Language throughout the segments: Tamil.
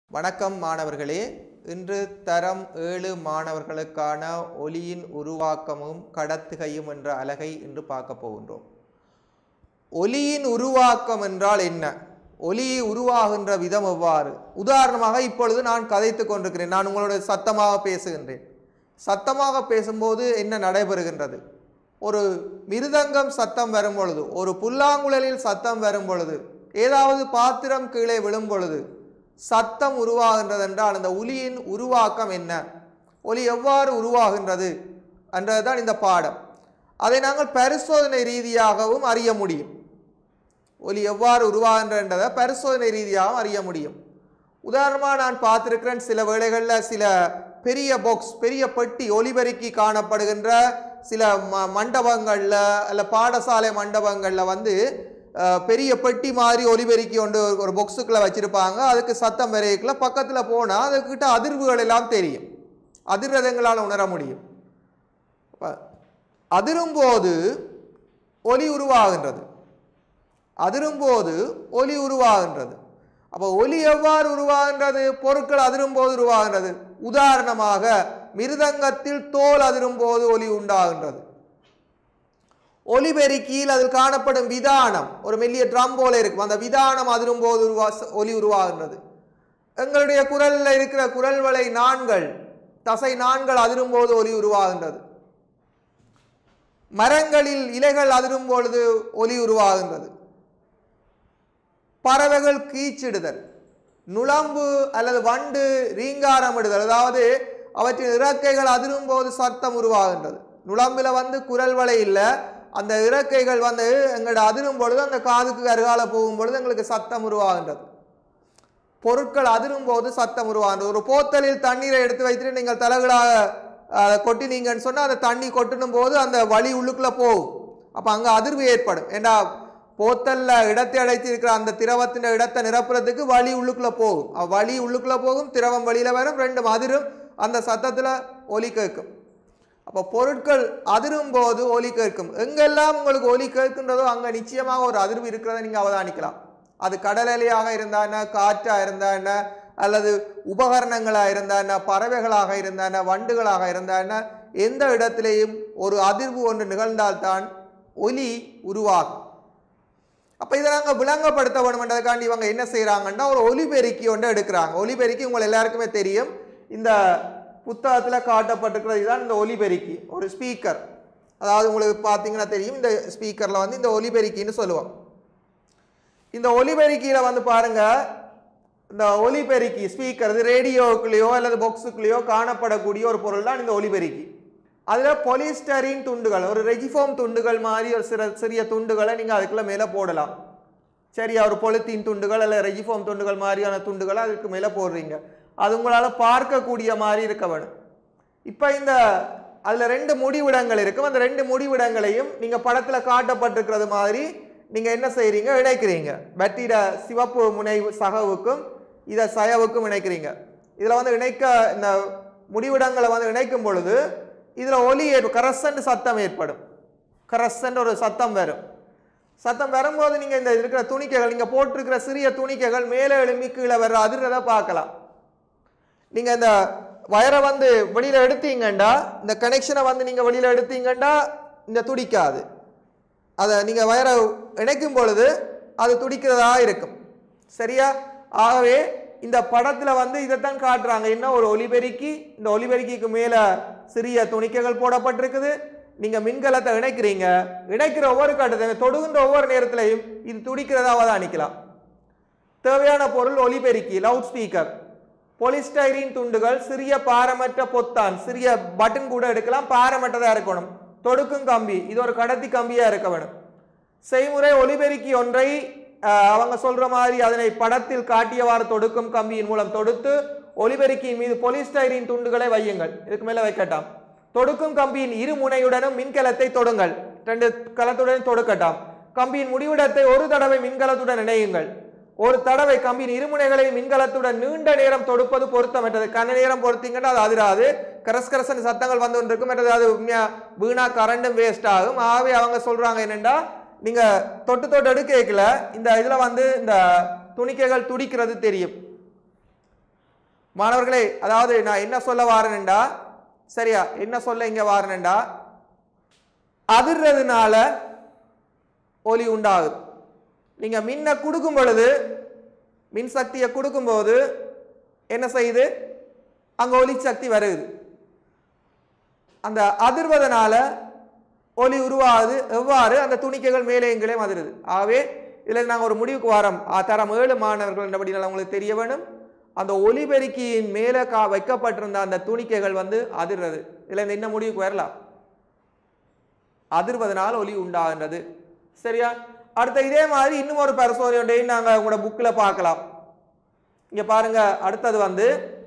வணக்கம் மாணவர்களே இன்று தரம் ஏழு மாணவர்களுக்கான ஒலியின் உருவாக்கமும் கடத்துகையும் என்ற அலகை இன்று பார்க்க போகின்றோம் ஒலியின் உருவாக்கம் என்றால் என்ன ஒலி உருவாகின்ற விதம் எவ்வாறு உதாரணமாக இப்பொழுது நான் கதைத்துக் கொண்டிருக்கிறேன் நான் உங்களோட சத்தமாக பேசுகின்றேன் சத்தமாக பேசும்போது என்ன நடைபெறுகின்றது ஒரு மிருதங்கம் சத்தம் வரும் பொழுது ஒரு புல்லாங்குழலில் சத்தம் வரும் பொழுது ஏதாவது பாத்திரம் கீழே விழும் பொழுது சத்தம் உருவாகின்றது என்றால் அந்த ஒலியின் உருவாக்கம் என்ன ஒலி எவ்வாறு உருவாகின்றது என்றதுதான் இந்த பாடம் அதை நாங்கள் பரிசோதனை ரீதியாகவும் அறிய முடியும் ஒலி எவ்வாறு உருவாகின்றதை பரிசோதனை ரீதியாகவும் அறிய முடியும் உதாரணமாக நான் பார்த்துருக்கிறேன் சில வேளைகளில் சில பெரிய பாக்ஸ் பெரிய பெட்டி ஒலிபெருக்கி காணப்படுகின்ற சில ம மண்டபங்களில் அல்ல பாடசாலை மண்டபங்களில் வந்து அஹ், பெரிய பெட்டி மாதிரி ஒலிபெருக்கி கொண்டு ஒரு- ஒரு பாக்ஸுக்குள்ளே வச்சுருப்பாங்க அதுக்கு சத்தம் வரைக்குள்ள பக்கத்தில் போனால் அதுக்கிட்ட அதிர்வுகள் எல்லாம் தெரியும் அதிர்றதங்களால் உணர முடியும் அப்ப அதிரும்போது ஒலி உருவாகின்றது அதிரும்போது ஒலி உருவாகின்றது அப்போ ஒலி எவ்வாறு உருவாகின்றது பொருட்கள் அதிரும்போது உருவாகின்றது உதாரணமாக மிருதங்கத்தில் தோல் அதிரும்போது ஒலி உண்டாகின்றது ஒலிபெருக்கியில் அதில் காணப்படும் விதானம் ஒரு மெல்லிய ட்ரம் போல இருக்கும் அந்த விதானம் அதிரும்போது உருவா ஒலி உருவாகின்றது எங்களுடைய குரலில் இருக்கிற குரல் வளை நான்கள் தசை நான்கள் அதிரும்போது ஒலி உருவாகின்றது மரங்களில் இலைகள் அதிரும் பொழுது ஒலி உருவாகின்றது பறவைகள் கீச்சிடுதல் நுளம்பு அல்லது வண்டு ரீங்காரமிடுதல் அதாவது அவற்றின் இறக்கைகள் அதிரும் போது சத்தம் உருவாகின்றது நுளம்பில் வந்து குரல் வலை இல்லை அந்த இறக்கைகள் வந்து எங்களோட அதிரும் பொழுது அந்த காதுக்கு அருகால போகும் பொழுது எங்களுக்கு சத்தம் உருவாகின்றது பொருட்கள் அதிரும் போது சத்தம் உருவாகின்றது ஒரு போத்தலில் தண்ணீரை எடுத்து வைத்துட்டு நீங்கள் தலைகளாக அதை கொட்டினீங்கன்னு சொன்னால் அந்த தண்ணி கொட்டணும் போது அந்த வலி உள்ளுக்குள்ளே போகும் அப்போ அங்கே அதிர்வு ஏற்படும் ஏண்டா போத்தல்ல இடத்தை அடைத்து இருக்கிற அந்த திரவத்தின் இடத்தை நிரப்புறதுக்கு வலி உள்ளுக்குள்ளே போகும் அவ்வ வலி உள்ளுக்குள்ளே போகும் திரவம் வெளியில் வரும் ரெண்டும் அதிரும் அந்த சத்தத்தில் ஒலி கேட்கும் அப்போ பொருட்கள் அதிரும் போது ஒலி கேட்கும் எங்கெல்லாம் உங்களுக்கு ஒலி கேட்கின்றதோ அங்கே நிச்சயமாக ஒரு அதிர்வு இருக்கிறதை நீங்கள் அவதானிக்கலாம் அது கடல் அலையாக இருந்தா என்ன காற்றாக இருந்தா என்ன அல்லது உபகரணங்களாக இருந்தா என்ன பறவைகளாக இருந்தா என்ன வண்டுகளாக இருந்தா என்ன எந்த இடத்திலேயும் ஒரு அதிர்வு ஒன்று நிகழ்ந்தால்தான் ஒலி உருவாகும் அப்போ இதை நாங்கள் விளங்கப்படுத்த வேணுமென்றதுக்காண்டி இவங்க என்ன செய்கிறாங்கன்னா ஒரு ஒலிபெருக்கி ஒன்று எடுக்கிறாங்க ஒலிபெருக்கி உங்கள் எல்லாருக்குமே தெரியும் இந்த புத்தகத்தில் காட்டப்பட்டிருக்கிறது தான் இந்த ஒலிபெருக்கி ஒரு ஸ்பீக்கர் அதாவது உங்களுக்கு பார்த்தீங்கன்னா தெரியும் இந்த ஸ்பீக்கரில் வந்து இந்த ஒலிபெருக்கின்னு சொல்லுவோம் இந்த ஒலிபெருக்கியில் வந்து பாருங்க இந்த ஒலிபெருக்கி ஸ்பீக்கர் இது ரேடியோக்குள்ளேயோ அல்லது பாக்ஸுக்குள்ளேயோ காணப்படக்கூடிய ஒரு பொருள் தான் இந்த ஒலிபெருக்கி அதில் பொலிஸ்டரின் துண்டுகள் ஒரு ரெஜிஃபோம் துண்டுகள் மாதிரி ஒரு சிற சிறிய துண்டுகளை நீங்கள் அதுக்குள்ளே மேலே போடலாம் சரியா ஒரு பொலித்தீன் துண்டுகள் அல்ல ரெஜிஃபோம் துண்டுகள் மாதிரியான துண்டுகளை அதுக்கு மேலே போடுறீங்க அது உங்களால் பார்க்கக்கூடிய மாதிரி இருக்க வேணும் இப்போ இந்த அதில் ரெண்டு முடிவிடங்கள் இருக்கும் அந்த ரெண்டு முடிவிடங்களையும் நீங்கள் படத்தில் காட்டப்பட்டிருக்கிறது மாதிரி நீங்கள் என்ன செய்கிறீங்க இணைக்கிறீங்க பேட்டரியிட சிவப்பு முனை சகவுக்கும் இதை சயவுக்கும் இணைக்கிறீங்க இதில் வந்து இணைக்க இந்த முடிவிடங்களை வந்து இணைக்கும் பொழுது இதில் ஒலி ஏற்ப கரசன்ட் சத்தம் ஏற்படும் கரசன்ட் ஒரு சத்தம் வரும் சத்தம் வரும்போது நீங்கள் இந்த இருக்கிற துணிக்கைகள் நீங்கள் போட்டிருக்கிற சிறிய துணிக்கைகள் மேலே எழும்பி கீழே வர்ற அதிர்றதை பார்க்கலாம் நீங்கள் இந்த வயரை வந்து வெளியில் எடுத்தீங்கண்டா இந்த கனெக்ஷனை வந்து நீங்கள் வெளியில் எடுத்தீங்கண்டா இந்த துடிக்காது அதை நீங்கள் வயரை இணைக்கும் பொழுது அது துடிக்கிறதா இருக்கும் சரியா ஆகவே இந்த படத்தில் வந்து இதைத்தான் காட்டுறாங்க என்ன ஒரு ஒலிபெருக்கி இந்த ஒலிபெருக்கிக்கு மேலே சிறிய துணிக்கைகள் போடப்பட்டிருக்குது நீங்கள் மின்கலத்தை இணைக்கிறீங்க இணைக்கிற ஒவ்வொரு கட்டத்தை தொடுகின்ற ஒவ்வொரு நேரத்திலையும் இது துடிக்கிறதா அவதானிக்கலாம் தேவையான பொருள் ஒலிபெருக்கி லவுட் ஸ்பீக்கர் பொலிஸ்டைரின் துண்டுகள் சிறிய பாரமற்ற பொத்தான் சிறிய பட்டன் கூட எடுக்கலாம் பாரமற்றதாக இருக்கணும் தொடுக்கும் கம்பி இது ஒரு கடத்தி கம்பியா இருக்க வேணும் செய்முறை ஒலிபெருக்கி ஒன்றை அஹ், அவங்க சொல்ற மாதிரி அதனை படத்தில் காட்டியவாறு தொடுக்கும் கம்பியின் மூலம் தொடுத்து ஒலிபெருக்கியின் மீது பொலிஸ்டைரின் துண்டுகளை வையுங்கள் இதுக்கு மேல வைக்கட்டாம் தொடுக்கும் கம்பியின் இரு முனையுடனும் மின்கலத்தை தொடுங்கள் ரெண்டு கலத்துடன் தொடுக்கட்டாம் கம்பியின் முடிவிடத்தை ஒரு தடவை மின்கலத்துடன் இணையுங்கள் ஒரு தடவை கம்பியின் இருமுனைகளை மின்கலத்துடன் நீண்ட நேரம் தொடுப்பது பொருத்தமற்றது கன நேரம் பொறுத்தீங்கன்னா அது அதிராது கரஸ் கரசன் சத்தங்கள் வந்து கொண்டு இருக்கும் மற்றது அது உண்மையா வீணா கரண்டும் வேஸ்ட் ஆகும் ஆகவே அவங்க சொல்றாங்க என்னண்டா நீங்க தொட்டு தொட்டு எடுக்கல இந்த இதுல வந்து இந்த துணிக்கைகள் துடிக்கிறது தெரியும் மாணவர்களே அதாவது நான் என்ன சொல்ல வாரேன்டா சரியா என்ன சொல்ல இங்க வாரேன்டா அதிர்றதுனால ஒலி உண்டாகுது நீங்க மின்னை கொடுக்கும் பொழுது மின் சக்தியை கொடுக்கும்போது என்ன செய்யுது அங்க ஒலி சக்தி வருது அந்த அதிர்வதனால ஒலி உருவாகுது எவ்வாறு அந்த துணிக்கைகள் மேலே எங்களையும் அதிருது ஆகவே இதில் நாங்கள் ஒரு முடிவுக்கு வரோம் ஆ, தரம் ஏழு மாணவர்கள் என்றபடினால உங்களுக்கு தெரிய வேணும் அந்த ஒலிபெருக்கியின் மேலே கா வைக்கப்பட்டிருந்த அந்த துணிக்கைகள் வந்து அதிர்றது இதில் இந்த என்ன முடிவுக்கு வரலாம் அதிர்வதனால் ஒலி உண்டாகின்றது சரியா அடுத்த இதே மாதிரி இன்னும் ஒரு பரிசோதனையும் நாங்கள் உங்களோட புக்கில் பார்க்கலாம் இங்க பாருங்க அடுத்தது வந்து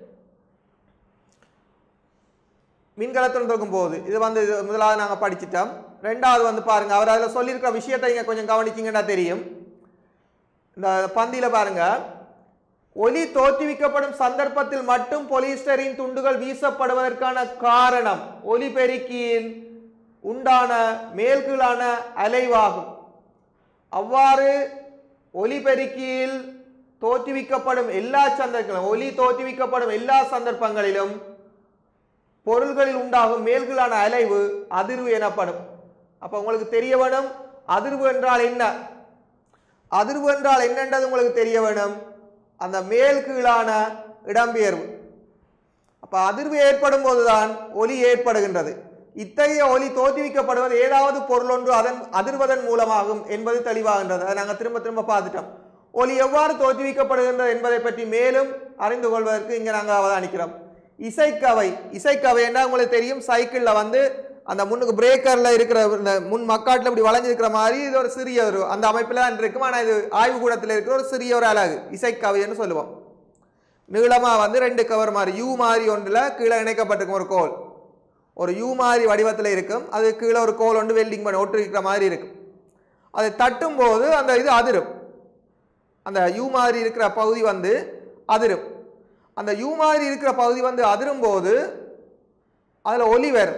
மின்கலத்துடன் இருக்கும் போது இது வந்து இது முதலாவது நாங்கள் படிச்சிட்டோம் ரெண்டாவது வந்து பாருங்க அவர் அதில் சொல்லியிருக்கிற விஷயத்தை நீங்கள் கொஞ்சம் கவனிச்சிங்கன்னா தெரியும் இந்த பந்தியில் பாருங்க ஒலி தோற்றுவிக்கப்படும் சந்தர்ப்பத்தில் மட்டும் பொலிஸ்டரின் துண்டுகள் வீசப்படுவதற்கான காரணம் ஒலி பெருக்கியின் உண்டான மேல்கீழான அலைவாகும் அவ்வாறு ஒலி பெருக்கியில் தோற்றுவிக்கப்படும் எல்லா சந்தர்ப்பங்களும் ஒலி தோற்றுவிக்கப்படும் எல்லா சந்தர்ப்பங்களிலும் பொருள்களில் உண்டாகும் மேல்கீழான அலைவு அதிர்வு எனப்படும் அப்ப உங்களுக்கு தெரிய வேணும் அதிர்வு என்றால் என்ன அதிர்வு என்றால் என்னன்றது உங்களுக்கு தெரிய வேணும் அந்த மேல் கீழான இடம்பெயர்வு அப்ப அதிர்வு ஏற்படும் போதுதான் ஒலி ஏற்படுகின்றது இத்தகைய ஒலி தோற்றுவிக்கப்படுவது ஏதாவது பொருள் ஒன்று அதன் அதிர்வதன் மூலமாகும் என்பது தெளிவாகின்றது அதை நாங்கள் திரும்ப திரும்ப பார்த்துட்டோம் ஒலி எவ்வாறு தோற்றுவிக்கப்படுகின்றது என்பதை பற்றி மேலும் அறிந்து கொள்வதற்கு இங்கே நாங்கள் அவதானிக்கிறோம் இசைக்கவை இசைக்கவை என்ன உங்களுக்கு தெரியும் சைக்கிளில் வந்து அந்த முன்னுக்கு பிரேக்கரில் இருக்கிற இந்த முன் மக்காட்டில் இப்படி வளைஞ்சிருக்கிற மாதிரி இது ஒரு சிறிய ஒரு அந்த அமைப்பில் தான் இருக்கும் ஆனால் இது ஆய்வுக்கூடத்தில் இருக்கிற ஒரு சிறிய ஒரு அழகு இசைக்கவைன்னு சொல்லுவோம் நீளமாக வந்து ரெண்டு கவர் மாதிரி யூ மாதிரி ஒன்றில் கீழே இணைக்கப்பட்டிருக்கும் ஒரு கோல் ஒரு யூ மாதிரி வடிவத்தில் இருக்கும் அது கீழே ஒரு கோல் ஒன்று வெல்டிங் பண்ணி ஒட்டிருக்கிற மாதிரி இருக்கும் அதை தட்டும் போது அந்த இது அதிரும் அந்த யூ மாதிரி இருக்கிற பகுதி வந்து அதிரும் அந்த யூ மாதிரி இருக்கிற பகுதி வந்து அதிரும் போது அதில் ஒலி வரும்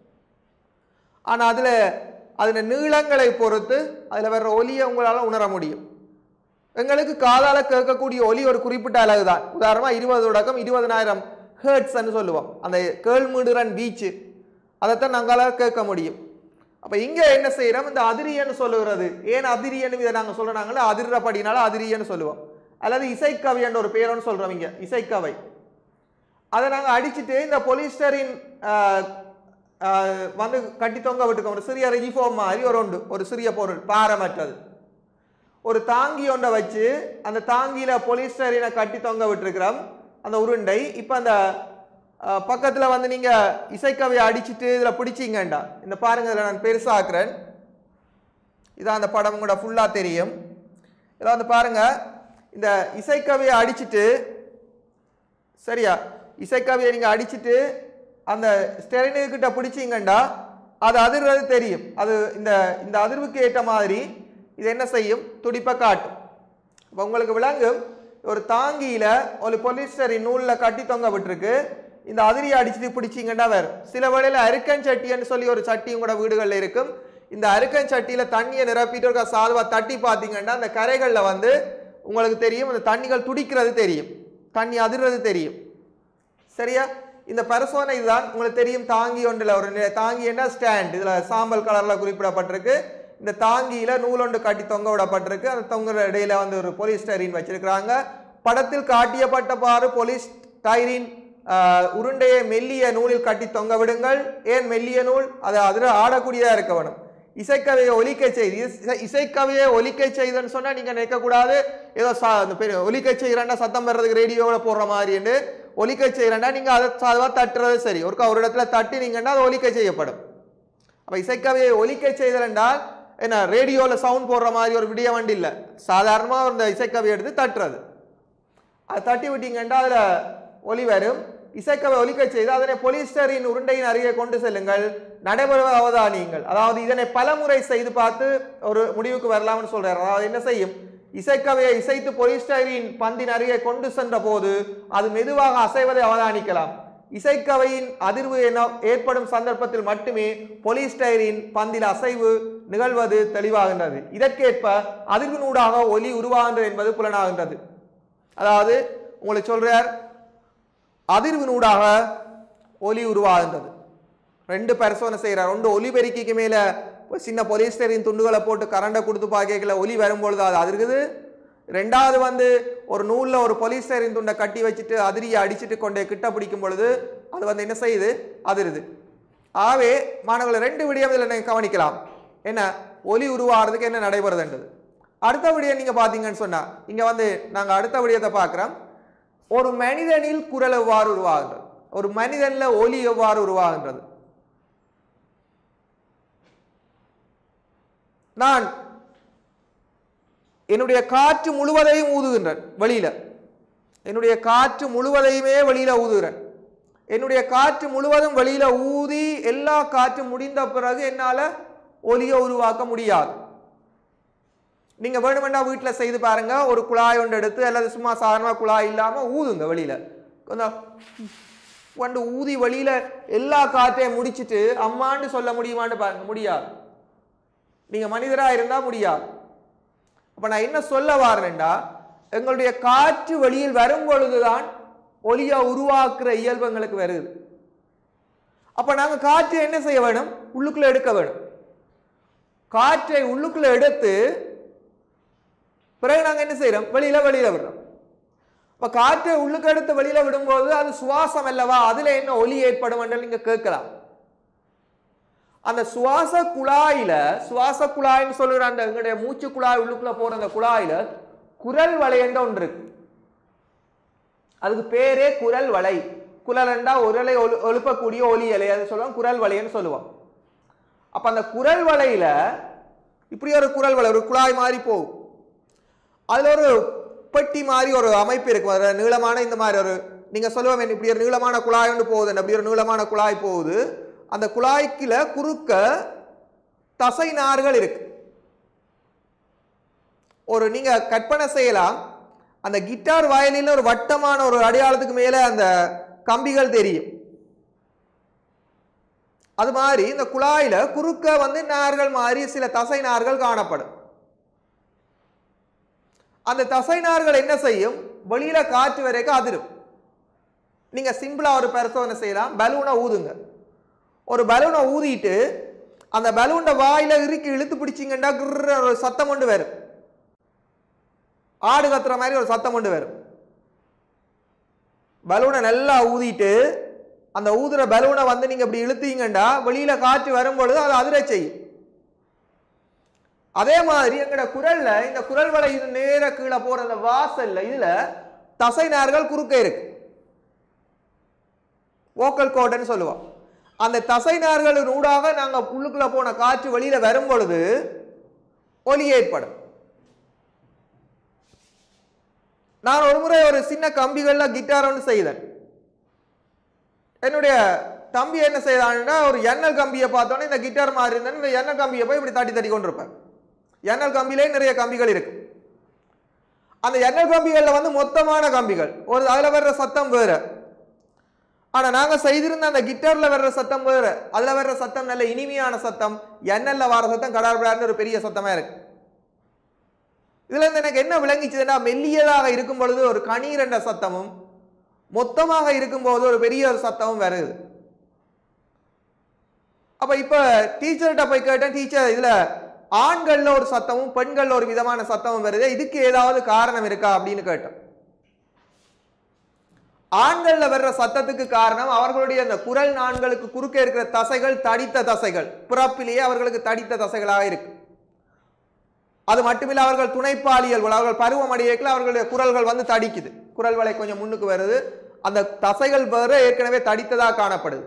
ஆனால் அதில் அதில் நீளங்களை பொறுத்து அதில் வர்ற ஒலியை உங்களால் உணர முடியும் எங்களுக்கு காதால கேட்கக்கூடிய ஒலி ஒரு குறிப்பிட்ட அளவு தான் உதாரணமாக இருபது தொடக்கம் இருபதனாயிரம் ஹேர்ட்ஸ்ன்னு சொல்லுவோம் அந்த கேள்மிடுரன் பீச்சு அதைத்தான் நாங்களால் கேட்க முடியும் அப்போ இங்கே என்ன செய்கிறோம் இந்த அதிரியன்னு சொல்லுகிறது ஏன் அதிரியன்னு இதை நாங்கள் சொல்கிறாங்களோ அதிர்றபடினால அதிரியன்னு சொல்லுவோம் அல்லது இசைக்கவைன்ற ஒரு பேரோன்னு சொல்கிறோம் இங்கே இசைக்கவை அதை நாங்கள் அடிச்சுட்டு இந்த பொலிஸ்டரின் ஆஹ், ஆஹ், வந்து கட்டி தொங்க விட்டுக்கோம் ஒரு சிறிய ரிஜிஃபோம் மாதிரி ஒரு உண்டு ஒரு சிறிய பொருள் பாரமற்றது ஒரு தாங்கி ஒன்றை வச்சு அந்த தாங்கியில பொலிஸ்டரினை கட்டி தொங்க விட்டுருக்கிறோம் அந்த உருண்டை இப்போ அந்த அஹ், பக்கத்துல வந்து நீங்க இசைக்கவையை அடிச்சிட்டு இதுல பிடிச்சிங்கண்டா இந்த பாருங்க இதில் நான் பெருசாக்குறேன் இதான் அந்த படம் கூட ஃபுல்லா தெரியும் இதில் வந்து பாருங்க இந்த இசைக்கவையை அடிச்சிட்டு சரியா இசைக்கவியை நீங்க அடிச்சிட்டு அந்த ஸ்டெரினு கிட்ட பிடிச்சிங்கண்டா அது அதிர்றது தெரியும் அது இந்த இந்த அதிர்வுக்கு ஏற்ற மாதிரி இது என்ன செய்யும் துடிப்பை காட்டும் இப்போ உங்களுக்கு விளங்கும் ஒரு தாங்கியில ஒரு பொலிஸ்டரின் நூல்ல கட்டி தொங்க விட்டுருக்கு இந்த அதிரியை அடிச்சுட்டு பிடிச்சிங்கன்னா வரும் சில வேளையில அருக்கன் சட்டின்னு சொல்லி ஒரு சட்டியும் கூட வீடுகளில் இருக்கும் இந்த அருக்கன் சட்டியில தண்ணியை நிரப்பிட்டு இருக்க சாதுவா தட்டி பார்த்தீங்கன்னா அந்த கரைகளில் வந்து உங்களுக்கு தெரியும் அந்த தண்ணிகள் துடிக்கிறது தெரியும் தண்ணி அதிர்றது தெரியும் சரியா இந்த பரிசோதனை இதுதான் உங்களுக்கு தெரியும் தாங்கி ஒன்றில் ஒரு நி- தாங்கி என்ன ஸ்டாண்ட் இதுல சாம்பல் கலர்ல குறிப்பிடப்பட்டிருக்கு இந்த தாங்கியில நூல் ஒன்று கட்டி தொங்க விடப்பட்டிருக்கு அந்த தொங்குற இடையில வந்து ஒரு பொலிஸ்டரின் வச்சிருக்கிறாங்க படத்தில் காட்டியப்பட்டவாறு பொலிஸ்டைரின் ஆஹ், உருண்டையை மெல்லிய நூலில் கட்டி தொங்க விடுங்கள் ஏன் மெல்லிய நூல் அது அதில் ஆடக்கூடியதா இருக்க வேணும் இசைக்கவையை ஒலிக்க செய்து இசை- இசைக்கவையை ஒலிக்க செய்துன்னு சொன்னா நீங்க நினைக்கக்கூடாது ஏதோ சா அந்த பெரிய ஒலிக்க செய்கிறேன்னா சத்தம் வர்றதுக்கு ரேடியோவில் போடுற மாதிரின்னு ஒலிக்க செய்கிறேன்னா நீங்க அதை சாதுவாக தட்டுறது சரி ஒரு ஒரு இடத்துல தட்டினீங்கன்னா அது ஒலிக்க செய்யப்படும் அப்ப இசைக்கவையை ஒலிக்க செய்தல் என்றால் என்ன ரேடியோவில் சவுண்ட் போடுற மாதிரி ஒரு விடிய வண்டி இல்லை சாதாரணமாக இந்த இசைக்கவையை எடுத்து தட்டுறது அது தட்டி விட்டீங்கன்னா அதுல ஒலி வரும் இசைக்கவை ஒலிக்க செய்து அதனை பொலிஸ்டரின் உருண்டையின் அருகே கொண்டு செல்லுங்கள் நடைபெறுவ அவதானியுங்கள் அதாவது இதனை பலமுறை செய்து பார்த்து ஒரு முடிவுக்கு வரலாம்னு சொல்றாரு அதாவது என்ன செய்யும் இசைக்கவையை இசைத்து பொலிஸ்டரின் பந்தின் அருகே கொண்டு சென்ற போது அது மெதுவாக அசைவதை அவதானிக்கலாம் இசைக்கவையின் அதிர்வு என ஏற்படும் சந்தர்ப்பத்தில் மட்டுமே பொலிஸ்டைரின் பந்தில் அசைவு நிகழ்வது தெளிவாகின்றது இதற்கேற்ப அதிர்வினூடாக ஒலி உருவாகின்றது என்பது புலனாகின்றது அதாவது உங்களுக்கு சொல்றார் அதிர்வினூடாக ஒலி உருவாகின்றது ரெண்டு பரிசோதனை செய்கிறார் ரெண்டு ஒலி பெருக்கிக்கு மேலே சின்ன பொலிஸ்டரின் துண்டுகளை போட்டு கரண்டை கொடுத்து பார்க்கல ஒலி வரும்பொழுது அது அதிர்குது ரெண்டாவது வந்து ஒரு நூலில் ஒரு பொலிஸ்டரின் துண்டை கட்டி வச்சுட்டு அதிரியை அடிச்சுட்டு கொண்டே கிட்ட பிடிக்கும் பொழுது அது வந்து என்ன செய்யுது அதிருது ஆகவே மாணவர்கள் ரெண்டு விடயம் இதில் நீங்கள் கவனிக்கலாம் என்ன ஒலி உருவாகிறதுக்கு என்ன நடைபெறுதுன்றது அடுத்த விடயம் நீங்கள் பார்த்தீங்கன்னு சொன்னா இங்கே வந்து நாங்கள் அடுத்த விடயத்தை பார்க்குறோம் ஒரு மனிதனில் குரல் எவ்வாறு உருவாகின்றது ஒரு மனிதனில் ஒலி எவ்வாறு உருவாகின்றது நான் என்னுடைய காற்று முழுவதையும் ஊதுகின்றேன் வெளியில என்னுடைய காற்று முழுவதையுமே வெளியில ஊதுகிறேன் என்னுடைய காற்று முழுவதும் வெளியில ஊதி எல்லா காற்று முடிந்த பிறகு என்னால ஒலியை உருவாக்க முடியாது நீங்க வேணுமெண்டா வீட்டில் செய்து பாருங்க ஒரு குழாய் ஒன்று எடுத்து அல்லது சும்மா சாதாரண குழாய் இல்லாம ஊதுங்க வெளியில கொஞ்சம் கொண்டு ஊதி வெளியில எல்லா காற்றையும் முடிச்சிட்டு அம்மான்னு சொல்ல முடியுமான்னு பாருங்க முடியாது நீங்க மனிதரா இருந்தா முடியாது அப்ப நான் என்ன சொல்ல வாரேன்டா எங்களுடைய காற்று வெளியில் வரும் பொழுதுதான் ஒலியை உருவாக்குற இயல்பு எங்களுக்கு வருது அப்ப நாங்க காற்றை என்ன செய்ய வேணும் உள்ளுக்குள்ள எடுக்க வேணும் காற்றை உள்ளுக்குள்ள எடுத்து பிறகு நாங்க என்ன செய்யறோம் வெளியில வெளியில விடுறோம் இப்ப காற்றை உள்ளுக்கு எடுத்து வெளியில விடும்போது அது சுவாசம் அல்லவா அதுல என்ன ஒலி ஏற்படும் என்று நீங்க கேட்கலாம் அந்த சுவாச குழாயில சுவாச குழாய்னு சொல்லுற அந்த எங்களுடைய மூச்சு குழாய் உள்ளுக்குள்ள போற அந்த குழாயில குரல் வளையன்ற ஒன்று இருக்கு அதுக்கு பேரே குரல் வளை குரலண்டா உரலை ஒலு எழுப்பக்கூடிய ஒலி இலை அது சொல்லுவோம் குரல் வளையன்னு சொல்லுவோம் அப்ப அந்த குரல் வளையில இப்படி ஒரு குரல் வளை ஒரு குழாய் மாதிரி போகும் அதுல ஒரு பெட்டி மாதிரி ஒரு அமைப்பு இருக்கும் அதுல நீளமான இந்த மாதிரி ஒரு நீங்க சொல்லுவோம் இப்படி ஒரு நீளமான குழாய் ஒன்று போகுது அப்படி ஒரு நீளமான குழாய் போகுது அந்த குழாய்க்குல குறுக்க தசை நார்கள் இருக்கு ஒரு நீங்க கற்பனை செய்யலாம் அந்த கிட்டார் வயலில் ஒரு வட்டமான ஒரு அடையாளத்துக்கு மேல அந்த கம்பிகள் தெரியும் அது மாதிரி இந்த குழாயில குறுக்க வந்து நார்கள் மாதிரி சில தசை நார்கள் காணப்படும் அந்த தசை நார்கள் என்ன செய்யும் வெளியில காற்று வரைக்கும் அதிரும் நீங்க சிம்பிளா ஒரு பரிசோதனை செய்யலாம் பலூனை ஊதுங்க ஒரு பலூனை ஊதிட்டு அந்த பலூனை வாயில இறுக்கி இழுத்து பிடிச்சிங்கன்னா கிர்ற ஒரு சத்தம் கொண்டு வரும் ஆடு கத்துற மாதிரி ஒரு சத்தம் கொண்டு வரும் பலூனை நல்லா ஊதிட்டு அந்த ஊதுற பலூனை வந்து நீங்க இப்படி இழுத்தீங்கன்னா வெளியில காற்று வரும்பொழுது அது அதிர செய்யும் அதே மாதிரி எங்கட குரல்ல இந்த குரல் வலை இது நேர கீழே போற அந்த வாசல்ல இதுல தசை நார்கள் குறுக்க இருக்கு ஓக்கல் கோடுன்னு சொல்லுவோம் அந்த தசை நார்களின் ஊடாக நாங்க உள்ளுக்குள்ள போன காற்று வெளியில வரும் பொழுது ஒலி ஏற்படும் நான் ஒரு முறை ஒரு சின்ன கம்பிகள்ல கிட்டார் ஒன்று செய்தேன் என்னுடைய தம்பி என்ன செய்தான்னா ஒரு எண்ணெய் கம்பியை பார்த்தோன்னே இந்த கிட்டார் மாதிரி இருந்தேன் இந்த எண்ணெய் கம்பியை போய் இப்படி தட்டி தட்டி கொண்டிருப்பேன் எண்ணெய் கம்பியிலே நிறைய கம்பிகள் இருக்கு அந்த எண்ணெய் கம்பிகள்ல வந்து மொத்தமான கம்பிகள் ஒரு அதுல வர்ற சத்தம் வேற ஆனா நாங்க செய்திருந்த அந்த கிட்டார்ல வர்ற சத்தம் வேற அதுல வர்ற சத்தம் நல்ல இனிமையான சத்தம் எண்ணெய்ல வர சத்தம் கடார்படார்னு ஒரு பெரிய சத்தமா இருக்கு இதுல இருந்து எனக்கு என்ன விளங்கிச்சதுன்னா மெல்லியதாக இருக்கும் பொழுது ஒரு கணீர் என்ற சத்தமும் மொத்தமாக இருக்கும்போது ஒரு பெரிய ஒரு சத்தமும் வருது அப்ப இப்ப டீச்சர்கிட்ட போய் கேட்டேன் டீச்சர் இதுல ஆண்கள்ல ஒரு சத்தமும் பெண்கள்ல ஒரு விதமான சத்தமும் வருது இதுக்கு ஏதாவது காரணம் இருக்கா அப்படின்னு கேட்டோம் ஆண்கள்ல வர்ற சத்தத்துக்கு காரணம் அவர்களுடைய அந்த குரல் நாண்களுக்கு குறுக்கே இருக்கிற தசைகள் தடித்த தசைகள் பிறப்பிலேயே அவர்களுக்கு தடித்த தசைகளாக இருக்கு அது மட்டுமில்ல அவர்கள் துணைப்பாலியல்கள் அவர்கள் பருவமடையக்கில் அவர்களுடைய குரல்கள் வந்து தடிக்குது குரல் வலை கொஞ்சம் முன்னுக்கு வருது அந்த தசைகள் வேற ஏற்கனவே தடித்ததாக காணப்படுது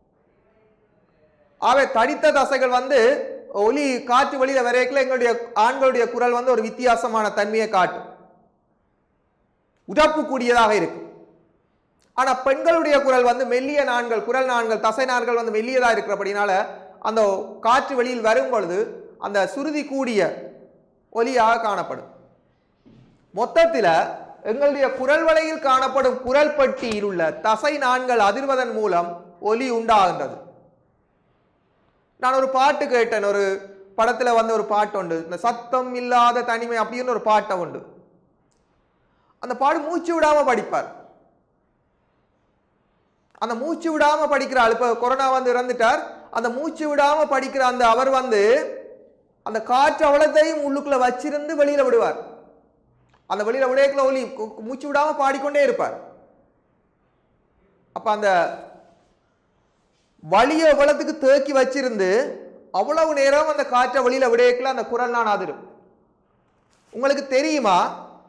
ஆகவே தடித்த தசைகள் வந்து ஒலி காற்று வெளியில வரையக்கில் எங்களுடைய ஆண்களுடைய குரல் வந்து ஒரு வித்தியாசமான தன்மையை காட்டும் உடப்பு கூடியதாக இருக்கும் ஆனா பெண்களுடைய குரல் வந்து மெல்லிய நான்கள் குரல் நான்கள் தசை நான்கள் வந்து மெல்லியதா இருக்கிறபடினால அந்த காற்று வெளியில் வரும் பொழுது அந்த சுருதி கூடிய ஒலியாக காணப்படும் மொத்தத்தில் எங்களுடைய குரல் வலையில் காணப்படும் குரல் பட்டியில் உள்ள தசை நான்கள் அதிர்வதன் மூலம் ஒலி உண்டாகின்றது நான் ஒரு பாட்டு கேட்டேன் ஒரு படத்துல வந்து ஒரு பாட்டு உண்டு இந்த சத்தம் இல்லாத தனிமை அப்படின்னு ஒரு பாட்டை உண்டு அந்த பாடு மூச்சு விடாம படிப்பார் அந்த மூச்சு விடாம படிக்கிற ஆள் இப்போ கொரோனா வந்து இறந்துட்டார் அந்த மூச்சு விடாம படிக்கிற அந்த அவர் வந்து அந்த காற்று அவ்வளத்தையும் உள்ளுக்குள்ள வச்சிருந்து வெளியில விடுவார் அந்த வெளியில விடையக்குள்ள ஒலி கு- கு- மூச்சு விடாம பாடிக்கொண்டே இருப்பார் அப்ப அந்த வலிய வளத்துக்கு தேக்கி வச்சிருந்து அவ்வளவு நேரம் அந்த காற்றை வெளியில விடையக்குள்ள அந்த குரல் நான் அதிரும் உங்களுக்கு தெரியுமா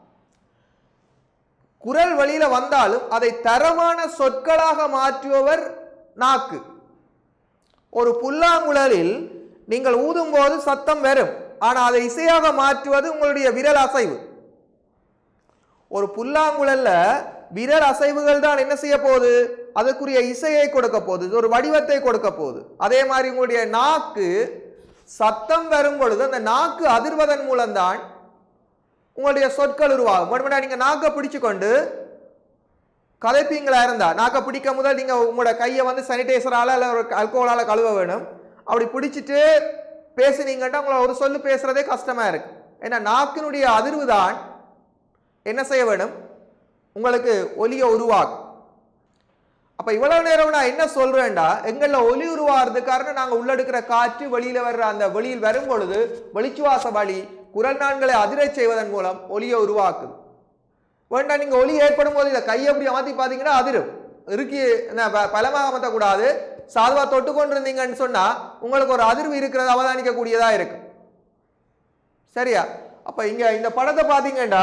குரல் வழியில வந்தாலும் அதை தரமான சொற்களாக மாற்றுபவர் நாக்கு ஒரு புல்லாங்குழலில் நீங்கள் ஊதும்போது சத்தம் வரும் ஆனால் அதை இசையாக மாற்றுவது உங்களுடைய விரல் அசைவு ஒரு புல்லாங்குழல்ல விரல் அசைவுகள் தான் என்ன செய்ய போகுது அதுக்குரிய இசையை கொடுக்க போகுது ஒரு வடிவத்தை கொடுக்க போகுது அதே மாதிரி உங்களுடைய நாக்கு சத்தம் வரும் பொழுது அந்த நாக்கு அதிர்வதன் மூலம்தான் உங்களுடைய சொற்கள் உருவாகும் மறுபடியும் நீங்க நாக்கை பிடிச்சு கொண்டு கதைப்பீங்களா இருந்தா நாக்கை பிடிக்க முதல் நீங்க உங்களோட கையை வந்து சானிடைசரால அல்ல ஒரு அல்கோஹாலால கழுவ வேணும் அப்படி பிடிச்சிட்டு பேசுனீங்கன்னா உங்களை ஒரு சொல்லு பேசுறதே கஷ்டமா இருக்கு ஏன்னா நாக்கினுடைய அதிர்வு தான் என்ன செய்ய வேணும் உங்களுக்கு ஒலியை உருவாக்கும் அப்ப இவ்வளவு நேரம் நான் என்ன சொல்றேன்டா எங்கள்ல ஒலி உருவாகிறது காரணம் நாங்க உள்ளெடுக்கிற காற்று வெளியில வர்ற அந்த வெளியில் வரும் பொழுது வெளிச்சுவாச வழி குரல் நான்களை அதிரச் செய்வதன் மூலம் ஒலியை உருவாக்குது வேண்டாம் நீங்க ஒலி ஏற்படும் போது இதை கையை அப்படி அமர்த்தி பார்த்தீங்கன்னா அதிரும் இறுக்கி என்ன, ப- பலமாக அமர்த்தக்கூடாது சாதுவா தொட்டு கொண்டிருந்தீங்கன்னு சொன்னா உங்களுக்கு ஒரு அதிர்வு இருக்கிறது அவதானிக்க கூடியதா இருக்கு சரியா அப்ப இங்க இந்த படத்தை பாத்தீங்கன்னா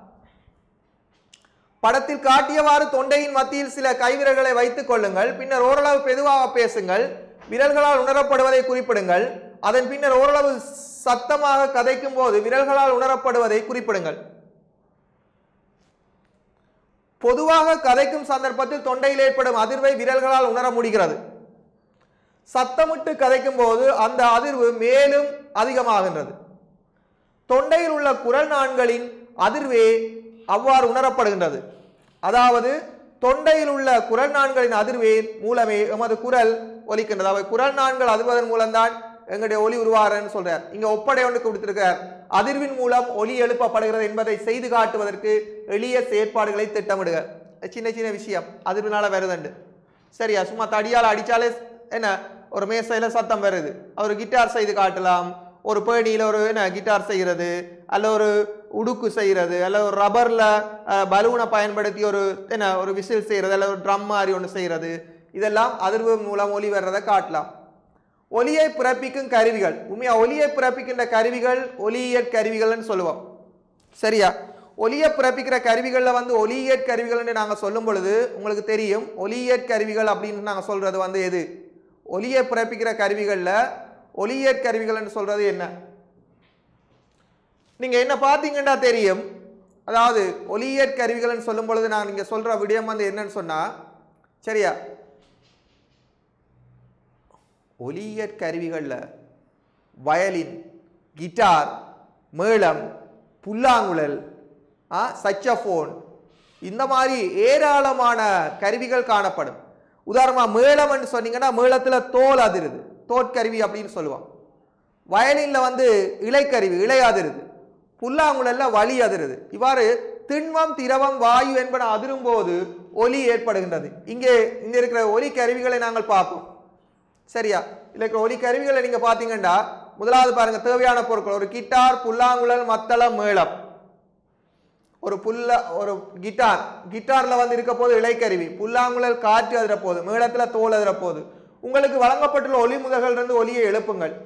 படத்தில் காட்டியவாறு தொண்டையின் மத்தியில் சில கைவிரல்களை வைத்துக் கொள்ளுங்கள் பின்னர் ஓரளவு மெதுவாக பேசுங்கள் விரல்களால் உணரப்படுவதை குறிப்பிடுங்கள் அதன் பின்னர் ஓரளவு சத்தமாக கதைக்கும் போது விரல்களால் உணரப்படுவதை குறிப்பிடுங்கள் பொதுவாக கதைக்கும் சந்தர்ப்பத்தில் தொண்டையில் ஏற்படும் அதிர்வை விரல்களால் உணர முடிகிறது சத்தமிட்டு கதைக்கும் போது அந்த அதிர்வு மேலும் அதிகமாகின்றது தொண்டையில் உள்ள குரல் நாண்களின் அதிர்வே அவ்வாறு உணரப்படுகின்றது அதாவது தொண்டையில் உள்ள குரல் நாண்களின் அதிர்வே மூலமே எமது குரல் ஒலிக்கின்றது அவை குரல் நாண்கள் அதிர்வதன் மூலம்தான் எங்களுடைய ஒலி உருவாருன்னு சொல்றார் இங்க ஒப்படை ஒன்று கொடுத்திருக்கிறார் அதிர்வின் மூலம் ஒலி எழுப்பப்படுகிறது என்பதை செய்து காட்டுவதற்கு எளிய செயற்பாடுகளை திட்டமிடுக சின்ன சின்ன விஷயம் அதிர்வினால வருதுண்டு சரியா சும்மா தடியால் அடிச்சாலே என்ன ஒரு மேசையில சத்தம் வருது அவர் கிட்டார் செய்து காட்டலாம் ஒரு பேணியில ஒரு என்ன கிட்டார் செய்கிறது அல்ல ஒரு உடுக்கு செய்கிறது அல்ல ஒரு ரப்பர்ல பலூனை பயன்படுத்தி ஒரு என்ன ஒரு விசில் செய்கிறது அல்ல ஒரு ட்ரம் மாதிரி ஒன்று செய்கிறது இதெல்லாம் அதிர்வு மூலம் ஒலி வர்றதை காட்டலாம் ஒலியை பிறப்பிக்கும் கருவிகள் உண்மையா ஒலியை பிறப்பிக்கின்ற கருவிகள் ஒலியியற் கருவிகள்னு சொல்லுவோம் சரியா ஒலியை பிறப்பிக்கிற கருவிகளில் வந்து ஒலியியற் கருவிகள்னு நாங்கள் சொல்லும் பொழுது உங்களுக்கு தெரியும் ஒலியியற் கருவிகள் அப்படின்னு நாங்கள் சொல்றது வந்து எது ஒலியை பிறப்பிக்கிற கருவிகளில் ஒலியியற் கருவிகள்னு சொல்றது என்ன நீங்க என்ன பார்த்தீங்கன்னா தெரியும் அதாவது ஒலியியற் கருவிகள்னு சொல்லும் பொழுது நான் நீங்க சொல்ற விடயம் வந்து என்னன்னு சொன்னா சரியா ஒலியியற் கருவிகளில் வயலின் கிட்டார் மேளம் புல்லாங்குழல் ஆ சச்சஃபோன் இந்த மாதிரி ஏராளமான கருவிகள் காணப்படும் உதாரணமாக மேளம்னு சொன்னீங்கன்னா மேளத்தில் தோல் அதிருது தோற்கருவி அப்படின்னு சொல்லுவோம் வயலினில் வந்து இலைக்கருவி இலை அதிருது புல்லாங்குழல்ல வலி அதிருது இவ்வாறு திண்மம் திரவம் வாயு என்பன அதிரும் போது ஒலி ஏற்படுகின்றது இங்கே இங்க இருக்கிற ஒலி கருவிகளை நாங்கள் பார்ப்போம் சரியா இதுல இருக்கிற ஒலி கருவிகளை நீங்க பாத்தீங்கன்னா முதலாவது பாருங்க தேவையான பொருட்கள் ஒரு கிட்டார் புல்லாங்குழல் மத்தளம் மேளம் ஒரு புல்ல ஒரு கிட்டார் கிட்டார்ல வந்து இருக்க போது இலைக்கருவி புல்லாங்குழல் காற்று அதிர போகுது மேளத்துல தோல் அதிர போகுது உங்களுக்கு வழங்கப்பட்டுள்ள ஒலி முதல்கள் இருந்து ஒலியை எழுப்புங்கள்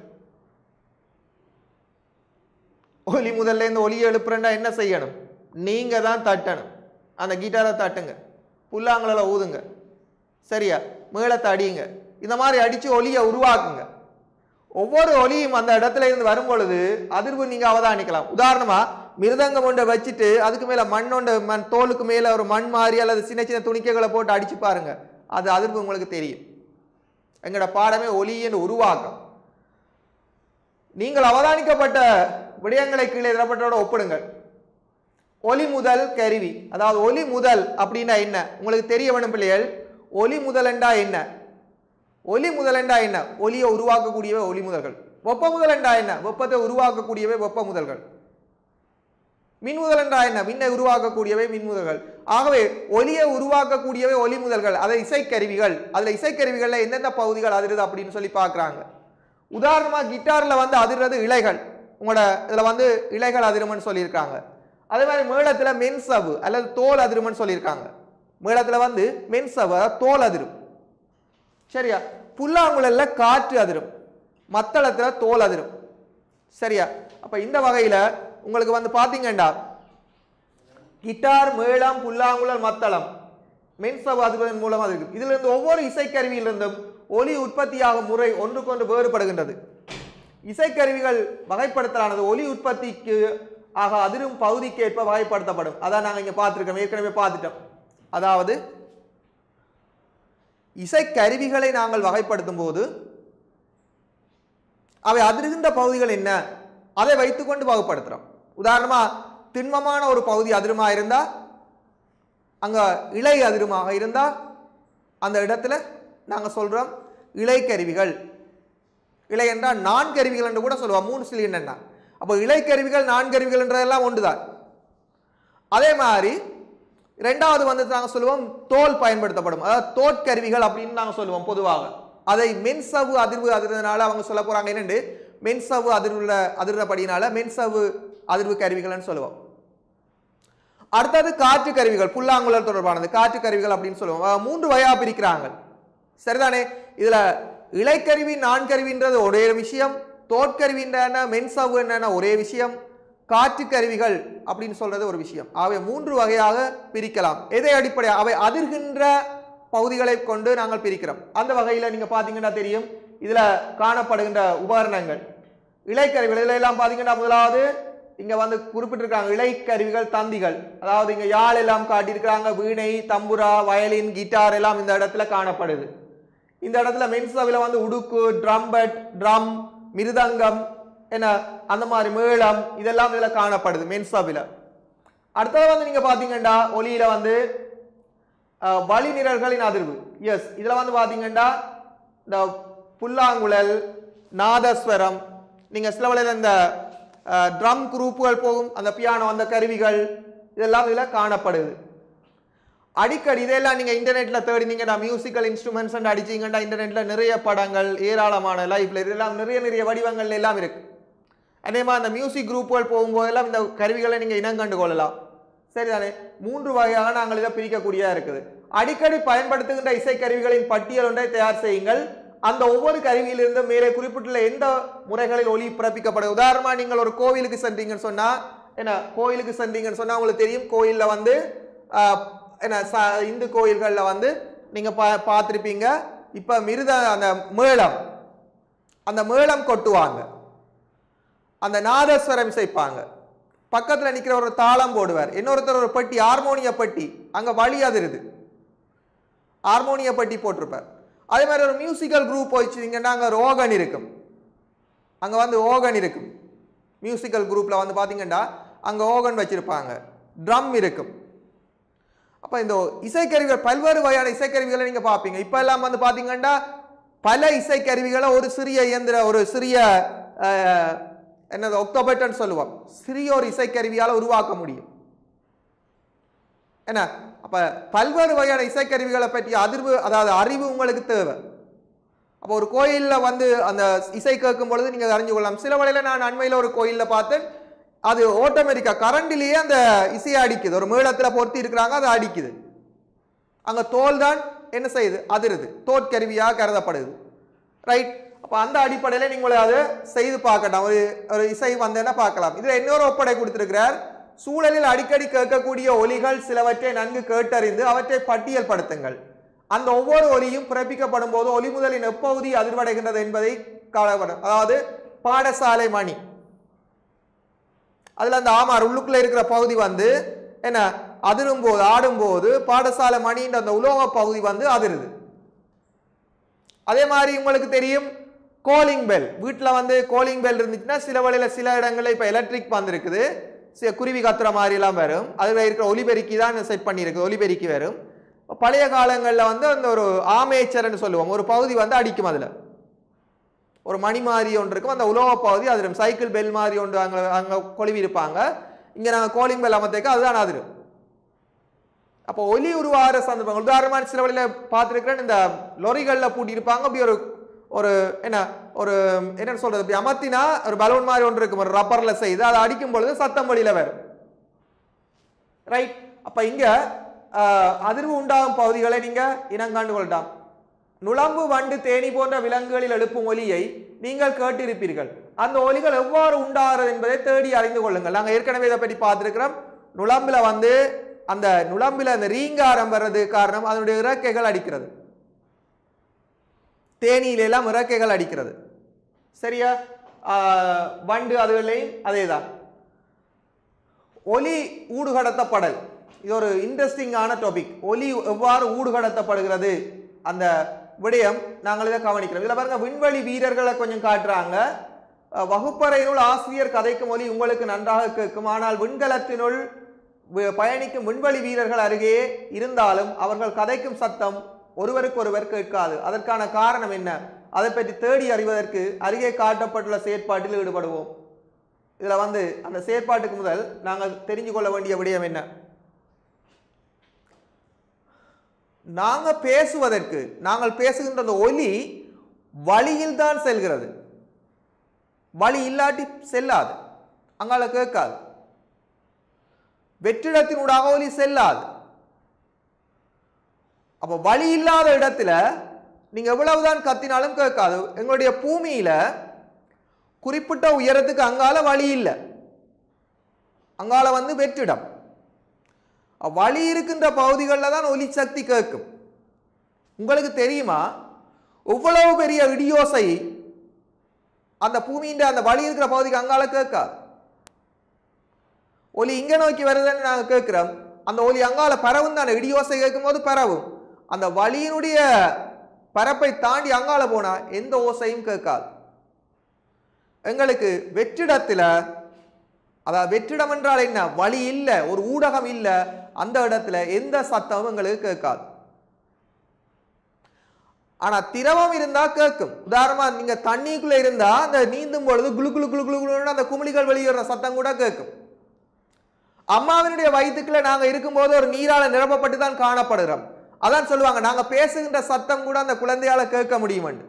ஒலி முதல்ல இந்த ஒலியை எழுப்புறேன்டா என்ன செய்யணும் நீங்க தான் தட்டணும் அந்த கிட்டாரை தட்டுங்க புல்லாங்குழல ஊதுங்க சரியா மேளத்தை அடியுங்க இந்த மாதிரி அடிச்சு ஒலியை உருவாக்குங்க ஒவ்வொரு ஒலியும் அந்த இடத்துல இருந்து வரும் பொழுது அதிர்வு நீங்க அவதானிக்கலாம் உதாரணமா மிருதங்கம் ஒன்றை வச்சுட்டு அதுக்கு மேல மண் ஒன்று மண் தோலுக்கு மேல ஒரு மண் மாதிரி அல்லது சின்ன சின்ன துணிக்கைகளை போட்டு அடிச்சு பாருங்க அது அதிர்வு உங்களுக்கு தெரியும் எங்களோட பாடமே ஒலியின் உருவாக்கம் நீங்கள் அவதானிக்கப்பட்ட விடயங்களை கீழே தரப்பட்டோட ஒப்பிடுங்கள் ஒலி முதல் கருவி அதாவது ஒலி முதல் அப்படின்னா என்ன உங்களுக்கு தெரிய வேணும் பிள்ளைகள் ஒலி முதலண்டா என்ன ஒலி முதலண்டா என்ன ஒலியை உருவாக்கக்கூடியவை ஒலி முதல்கள் வெப்ப முதலண்டா என்ன வெப்பத்தை உருவாக்கக்கூடியவை வெப்ப முதல்கள் மின் முதலண்டா என்ன மின்னை உருவாக்கக்கூடியவை மின் முதல்கள் ஆகவே ஒலியை உருவாக்கக்கூடியவை ஒலி முதல்கள் அதை இசைக்கருவிகள் அதுல இசைக்கருவிகள்ல எந்தெந்த பகுதிகள் அதிருது அப்படின்னு சொல்லி பார்க்கறாங்க உதாரணமா கிட்டார்ல வந்து அதிர்றது இலைகள் உங்களோட இதுல வந்து இலைகள் அதிருமன்னு சொல்லியிருக்காங்க அதே மாதிரி மேளத்துல மென்சவு அல்லது தோல் அதிருமன்னு சொல்லியிருக்காங்க மேளத்துல வந்து மென்சவு அதாவது தோல் அதிரும் சரியா புல்லாங்குழல்ல காற்று அதிரும் மத்தளத்துல தோல் அதிரும் சரியா அப்ப இந்த வகையில உங்களுக்கு வந்து பாத்தீங்கன்னா கிட்டார் மேளம் புல்லாங்குழல் மத்தளம் மென்சவ் அதிர்வதன் மூலம் அது இருக்கு இதுல இருந்து ஒவ்வொரு இசைக்கருவியிலிருந்தும் ஒலி உற்பத்தியாகும் முறை ஒன்றுக்கொன்று வேறுபடுகின்றது இசைக்கருவிகள் வகைப்படுத்தலானது ஒலி உற்பத்திக்கு ஆக அதிரும் பகுதிக்கு ஏற்ப வகைப்படுத்தப்படும் அதான் நாங்க இங்க பார்த்திருக்கோம் ஏற்கனவே பார்த்துட்டோம் அதாவது இசைக்கருவிகளை நாங்கள் வகைப்படுத்தும் போது அவை அதிர்கின்ற பகுதிகள் என்ன அதை வைத்துக்கொண்டு வகைப்படுத்துறோம் உதாரணமா திண்மமான ஒரு பகுதி அதிருமா இருந்தா அங்க இலை அதிருமாக இருந்தா அந்த இடத்துல நாங்க சொல்றோம் இலைக்கருவிகள் இலை என்றால் நான்கருவிகள் என்று கூட சொல்லுவோம் மூணு சிலிண்டர்னா அப்போ இலைக்கருவிகள் நான்கருவிகள் என்றதெல்லாம் ஒன்றுதான் அதே மாதிரி ரெண்டாவது வந்து நாங்கள் சொல்லுவோம் தோல் பயன்படுத்தப்படும் அதாவது தோற்கருவிகள் அப்படின்னு நாங்கள் சொல்லுவோம் பொதுவாக அதை மென்சவு அதிர்வு அதிர்றதுனால அவங்க சொல்ல போறாங்க என்னண்டு மென்சவு அதிர்வுல அதிர்றபடினால மென்சவு அதிர்வு கருவிகள்னு சொல்லுவோம் அடுத்தது காற்று கருவிகள் புல்லாங்குழல் தொடர்பானது காற்று கருவிகள் அப்படின்னு சொல்லுவோம் அஹ் மூன்று வகையா பிரிக்கிறாங்க சரிதானே இதுல இலைக்கருவி நான்கருவின்றது ஒரே விஷயம் தோற்கருவின்ற மென்சவு என்னன்னா ஒரே விஷயம் காற்று கருவிகள் அப்படின்னு சொல்றது ஒரு விஷயம் அவை மூன்று வகையாக பிரிக்கலாம் எதை அடிப்படை அவை அதிர்கின்ற பகுதிகளை கொண்டு நாங்கள் பிரிக்கிறோம் அந்த வகையில நீங்க பாத்தீங்கன்னா தெரியும் இதுல காணப்படுகின்ற உபகரணங்கள் இலைக்கருவிகள் இதுல எல்லாம் பாத்தீங்கன்னா முதலாவது இங்க வந்து குறிப்பிட்டிருக்காங்க இலைக்கருவிகள் தந்திகள் அதாவது இங்க யாழ் எல்லாம் காட்டியிருக்கிறாங்க வீணை தம்புரா வயலின் கிட்டார் எல்லாம் இந்த இடத்துல காணப்படுது இந்த இடத்துல மென்சவில வந்து உடுக்கு ட்ரம்பட் ட்ரம் மிருதங்கம் என்ன அந்த மாதிரி மேளம் இதெல்லாம் இதுல காணப்படுது மென்சவில அடுத்தது வந்து நீங்க பாத்தீங்கன்னா ஒலியில வந்து அஹ், வளி நிரல்களின் அதிர்வு எஸ் இதுல வந்து பாத்தீங்கன்னா இந்த புல்லாங்குழல் நாதஸ்வரம் நீங்க சில வேளையில இந்த ட்ரம் குரூப்புகள் போகும் அந்த பியானோ அந்த கருவிகள் இதெல்லாம் இதுல காணப்படுது அடிக்கடி இதெல்லாம் நீங்க இன்டர்நெட்ல தேடினீங்கன்னா மியூசிக்கல் இன்ஸ்ட்ருமெண்ட்ஸ் அடிச்சீங்கன்னா இன்டர்நெட்ல நிறைய படங்கள் ஏராளமான லைஃப்ல இதெல்லாம் நிறைய நிறைய வடிவங்கள் எல்லாம் இருக்கு அதே மாதிரி அந்த மியூசிக் குரூப்புகள் போகும்போதெல்லாம் இந்த கருவிகளை நீங்க இனம் கண்டு கொள்ளலாம் சரிதானே மூன்று வகையாக நாங்கள் இதை பிரிக்கக்கூடியதா இருக்குது அடிக்கடி பயன்படுத்துகின்ற இசைக்கருவிகளின் பட்டியல் ஒன்றை தயார் செய்யுங்கள் அந்த ஒவ்வொரு கருவியிலிருந்து மேலே குறிப்பிட்டுள்ள எந்த முறைகளில் ஒலி பிறப்பிக்கப்படும் உதாரணமா நீங்கள் ஒரு கோவிலுக்கு சென்றீங்கன்னு சொன்னா என்ன கோயிலுக்கு சென்றீங்கன்னு சொன்னா உங்களுக்கு தெரியும் கோயில்ல வந்து ஆஹ், என்ன ச- இந்து கோயில்கள்ல வந்து நீங்க பா பார்த்துருப்பீங்க இப்ப மிருத அந்த மேளம் அந்த மேளம் கொட்டுவாங்க அந்த நாதஸ்வரம் இசைப்பாங்க பக்கத்துல நிக்கிற ஒரு தாளம் போடுவார் இன்னொருத்தர் ஒரு பெட்டி ஹார்மோனிய பெட்டி அங்க வழி அதிருது ஹார்மோனிய பெட்டி போட்டிருப்பார் அதே மாதிரி ஒரு மியூசிக்கல் குரூப் வச்சுருந்தீங்கன்னா அங்க ஒரு ஓகன் இருக்கும் அங்க வந்து ஓகன் இருக்கும் மியூசிக்கல் குரூப்ல வந்து பாத்தீங்கன்னா அங்க ஓகன் வச்சிருப்பாங்க ட்ரம் இருக்கும் அப்ப இந்த இசைக்கருவிகள் பல்வேறு வகையான இசைக்கருவிகளை நீங்க பார்ப்பீங்க இப்ப எல்லாம் வந்து பாத்தீங்கன்னா பல இசைக்கருவிகளை ஒரு சிறிய இயந்திர ஒரு சிறிய அஹ், என்னது ஒக்டோபெட்டன் சொல்லுவோம் சிறிய ஒரு இசைக்கருவியால உருவாக்க முடியும் என்ன அப்ப பல்வேறு வகையான இசைக்கருவிகளை பற்றிய அதிர்வு அதாவது அறிவு உங்களுக்கு தேவை அப்போ ஒரு கோயில்ல வந்து அந்த இசை கேட்கும் பொழுது நீங்க அறிஞ்சு கொள்ளலாம் சில வேளையில நான் அண்மையில ஒரு கோயில்ல பார்த்தேன் அது ஆட்டோமேட்டிக்கா கரண்டிலேயே அந்த இசையை அடிக்குது ஒரு மேளத்துல பொருத்தி இருக்கிறாங்க அது அடிக்குது அங்க தோல் தான் என்ன செய்யுது அதிருது தோற்கருவியாக கருதப்படுது ரைட் அப்ப அந்த அடிப்படையில நீங்க அதை செய்து பார்க்கட்டும் ஒரு ஒரு இசை வந்தேன்னா பார்க்கலாம் இதுல இன்னொரு ஒப்படை கொடுத்திருக்கிறார் சூழலில் அடிக்கடி கேட்கக்கூடிய ஒலிகள் சிலவற்றை நன்கு கேட்டறிந்து அவற்றை பட்டியல்படுத்துங்கள் அந்த ஒவ்வொரு ஒலியும் பிறப்பிக்கப்படும் போது ஒலி முதலின் எப்பகுதி அதிர்வடைகின்றது என்பதை காணப்படும் அதாவது பாடசாலை மணி அதுல அந்த ஆமார் உள்ளுக்குள்ள இருக்கிற பகுதி வந்து என்ன அதிரும் போது ஆடும்போது பாடசாலை மணின்ற அந்த உலோக பகுதி வந்து அதிருது அதே மாதிரி உங்களுக்கு தெரியும் கோலிங் பெல் வீட்டில் வந்து கோலிங் பெல் இருந்துச்சுன்னா சில வழியில சில இடங்கள்ல இப்போ எலக்ட்ரிக் வந்துருக்குது சில குருவி கத்துற மாதிரிலாம் வரும் அதில் இருக்கிற ஒலிபெருக்கி தான் செட் பண்ணியிருக்கு ஒலிபெருக்கி வரும் பழைய காலங்களில் வந்து அந்த ஒரு ஆமேச்சர்னு சொல்லுவோம் ஒரு பகுதி வந்து அடிக்கும் அதில் ஒரு மணி மாதிரி ஒன்று இருக்கும் அந்த உலோக பகுதி அதிரும் சைக்கிள் பெல் மாதிரி ஒன்று அங்கே அங்கே கொழுவி இருப்பாங்க இங்கே நாங்கள் கோலிங் பெல் அமர்த்தேக்க அதுதான் அதிரும் அப்போ ஒலி உருவாகிற சந்தர்ப்பங்கள் உதாரணமான சில வழியில் பார்த்துருக்கிறேன் இந்த லொரிகளில் பூட்டியிருப்பாங்க அப்படி ஒரு ஒரு என்ன ஒரு என்னன்னு சொல்றது இப்படி அமர்த்தினா ஒரு பலூன் மாதிரி ஒன்று இருக்கும் ஒரு ரப்பர்ல செய்து அதை அடிக்கும் பொழுது சத்தம் வழியில வரும் ரைட் அப்ப இங்க ஆஹ், அதிர்வு உண்டாகும் பகுதிகளை நீங்க இனங்காண்டு கொள்ளலாம் நுளம்பு வண்டு தேனி போன்ற விலங்குகளில் எழுப்பும் ஒலியை நீங்கள் கேட்டிருப்பீர்கள் அந்த ஒலிகள் எவ்வாறு உண்டாகிறது என்பதை தேடி அறிந்து கொள்ளுங்கள் நாங்கள் ஏற்கனவே இதை பற்றி பார்த்திருக்கிறோம் நுளம்பில வந்து அந்த நுளம்பில அந்த ரீங்காரம் வர்றது காரணம் அதனுடைய இறக்கைகள் அடிக்கிறது தேனியில எல்லாம் இறக்கைகள் அடிக்கிறது சரியா ஆஹ், வண்டு அதுகளையும் அதேதான் ஒலி ஊடுகடத்தப்படல் இது ஒரு இன்ட்ரெஸ்டிங்கான டாபிக் ஒலி எவ்வாறு ஊடுகடத்தப்படுகிறது அந்த விடயம் நாங்கள் இதை கவனிக்கிறோம் இதில் பாருங்க விண்வெளி வீரர்களை கொஞ்சம் காட்டுறாங்க அஹ், வகுப்பறையினுள் ஆசிரியர் கதைக்கும் ஒலி உங்களுக்கு நன்றாக கேட்கும் ஆனால் விண்கலத்தினுள் வி- பயணிக்கும் விண்வெளி வீரர்கள் அருகே இருந்தாலும் அவர்கள் கதைக்கும் சத்தம் ஒருவருக்கொருவர் கேட்காது அதற்கான காரணம் என்ன அதை பற்றி தேடி அறிவதற்கு அருகே காட்டப்பட்டுள்ள செயற்பாட்டில் ஈடுபடுவோம் இதுல வந்து அந்த செயற்பாட்டுக்கு முதல் நாங்கள் தெரிஞ்சு கொள்ள வேண்டிய விடயம் என்ன நாங்க பேசுவதற்கு நாங்கள் பேசுகின்ற அந்த ஒலி வழியில் தான் செல்கிறது வழி இல்லாட்டி செல்லாது அங்கால கேட்காது வெற்றிடத்தினூடாக ஒலி செல்லாது அப்ப வழி இல்லாத இடத்துல நீங்க எவ்வளவுதான் கத்தினாலும் கேட்காது எங்களுடைய பூமியில குறிப்பிட்ட உயரத்துக்கு அங்கால வழி இல்லை அங்கால வந்து வெற்றிடம் அஹ் வழி இருக்கின்ற பகுதிகளில் தான் ஒலி சக்தி கேட்கும் உங்களுக்கு தெரியுமா எவ்வளவு பெரிய இடியோசை அந்த பூமியின் அந்த வழி இருக்கிற பகுதிக்கு அங்கால கேட்காது ஒலி இங்க நோக்கி வருதுன்னு நாங்க கேட்கிறோம் அந்த ஒலி அங்கால பரவும் தானே இடியோசை கேட்கும் போது பரவும் அந்த வழியினுடைய பரப்பை தாண்டி அங்கால போனா எந்த ஓசையும் கேட்காது எங்களுக்கு வெற்றிடத்துல அதாவது வெற்றிடம் என்றால் என்ன வழி இல்லை ஒரு ஊடகம் இல்லை அந்த இடத்துல எந்த சத்தமும் எங்களுக்கு கேட்காது ஆனா திரவம் இருந்தா கேட்கும் உதாரணமா நீங்க தண்ணிக்குள்ள இருந்தா அந்த நீந்தும் பொழுது குளு குளு குளு குளு குளுன்னு அந்த குமிழிகள் வெளியேற சத்தம் கூட கேட்கும் அம்மாவினுடைய வயிற்றுக்குள்ள நாங்க இருக்கும்போது ஒரு நீரால நிரப்பப்பட்டு தான் காணப்படுகிறோம் அதான் சொல்லுவாங்க நாங்க பேசுகின்ற சத்தம் கூட அந்த குழந்தையால கேட்க முடியுமென்று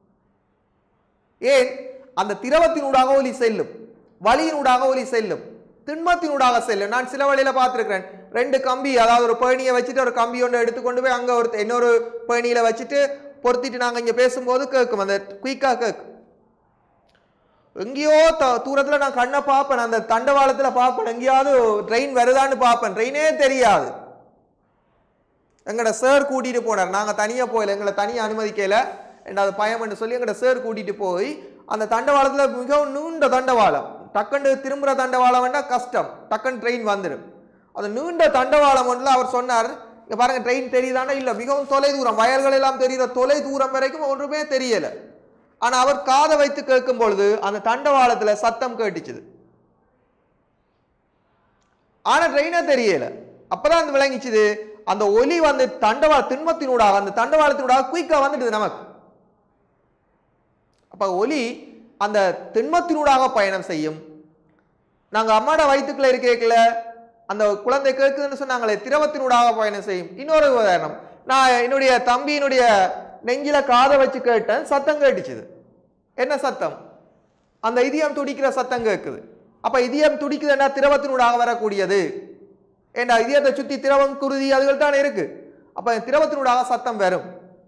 ஏன் அந்த திரவத்தினூடாக ஒலி செல்லும் வலியினூடாக ஒலி செல்லும் திண்மத்தினூடாக செல்லும் நான் சில வழியில பார்த்திருக்கிறேன் ரெண்டு கம்பி அதாவது ஒரு பேணியை வச்சுட்டு ஒரு கம்பி ஒன்று எடுத்துக்கொண்டு போய் அங்க ஒரு இன்னொரு பேணியில வச்சுட்டு பொருத்திட்டு நாங்க இங்க பேசும்போது கேட்கும் அந்த குயிக்கா கேட்கும் எங்கேயோ த தூரத்துல நான் கண்ணை பார்ப்பேன் அந்த தண்டவாளத்துல பார்ப்பேன் எங்கேயாவது ட்ரெயின் வருதான்னு பார்ப்பேன் ட்ரெயினே தெரியாது எங்கட சார் கூட்டிட்டு போனார் நாங்க தனியா போகல எங்களை தனியா அனுமதிக்கல ரெண்டாவது பயம்னு சொல்லி எங்கட சார் கூட்டிட்டு போய் அந்த தண்டவாளத்துல மிகவும் நீண்ட தண்டவாளம் டக்குன்னு திரும்புற தண்டவாளம் வேண்டாம் கஷ்டம் டக்குன்னு ட்ரெயின் வந்துடும் அது நீண்ட தண்டவாளம் ஒன்றில் அவர் சொன்னார் இங்க பாருங்க ட்ரெயின் தெரியுதானா இல்ல மிகவும் தொலை தூரம் வயல்கள் எல்லாம் தெரியுற தொலை தூரம் வரைக்கும் ஒன்றுமே தெரியல ஆனா அவர் காதை வைத்து கேட்கும் பொழுது அந்த தண்டவாளத்துல சத்தம் கேட்டுச்சுது ஆனா ட்ரெயினே தெரியல அப்பதான் அந்த விளங்கிச்சுது அந்த ஒலி வந்து தண்டவாள திண்மத்தினூடாக அந்த தண்டவாளத்தினூடாக குயிக்கா வந்துடுது நமக்கு அப்ப ஒலி அந்த திண்மத்தினூடாக பயணம் செய்யும் நாங்க அம்மாட வயிற்றுக்குள்ள இருக்கேக்கல அந்த குழந்தை கேட்குதுன்னு சொன்னாங்களே திரவத்தினூடாக பயணம் செய்யும் இன்னொரு உதாரணம் நான் என்னுடைய தம்பியினுடைய நெஞ்சில காதை வச்சு கேட்டேன் சத்தம் கேட்டுச்சுது என்ன சத்தம் அந்த இதயம் துடிக்கிற சத்தம் கேட்குது அப்ப இதயம் துடிக்குதுன்னா திரவத்தினூடாக வரக்கூடியது ஏண்டா இதயத்தை சுத்தி திரவம் குருதி அதுகள் தான் இருக்கு அப்ப திரவத்தினூடாக சத்தம் வரும்